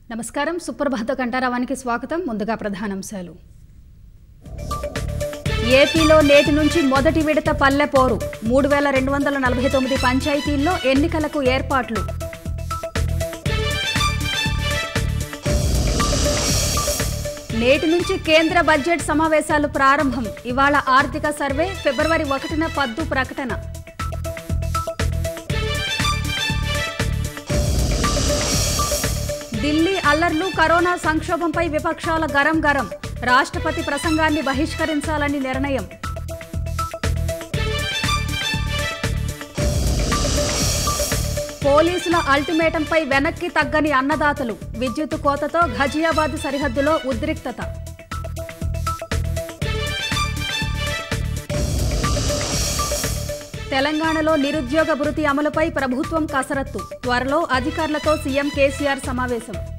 నమస్కారం సుప్రభాత కంఠారావానికి స్వాగతం ముందుగా ప్రధానాంశాలు ఏపీలో నేటి నుంచి మొదటి విడత పల్లె పోరు మూడు వేల రెండు వందల నలభై తొమ్మిది పంచాయతీల్లో ఎన్నికలకు ఏర్పాట్లు నేటి నుంచి కేంద్ర బడ్జెట్ సమావేశాలు ప్రారంభం ఇవాళ ఆర్థిక సర్వే ఫిబ్రవరి ఒకటిన పద్దు ప్రకటన ఢిల్లీ అల్లర్లు కరోనా సంక్షోభంపై విపక్షాల గరం గరం రాష్ట్రపతి ప్రసంగాన్ని బహిష్కరించాలని నిర్ణయం పోలీసుల అల్టిమేటంపై వెనక్కి తగ్గని అన్నదాతలు విద్యుత్ కోతతో ఘజియాబాద్ సరిహద్దులో ఉద్రిక్తత తెలంగాణలో నిరుద్యోగ భృతి అమలుపై ప్రభుత్వం కసరత్తు త్వరలో అధికారులతో సీఎం కేసీఆర్ సమావేశం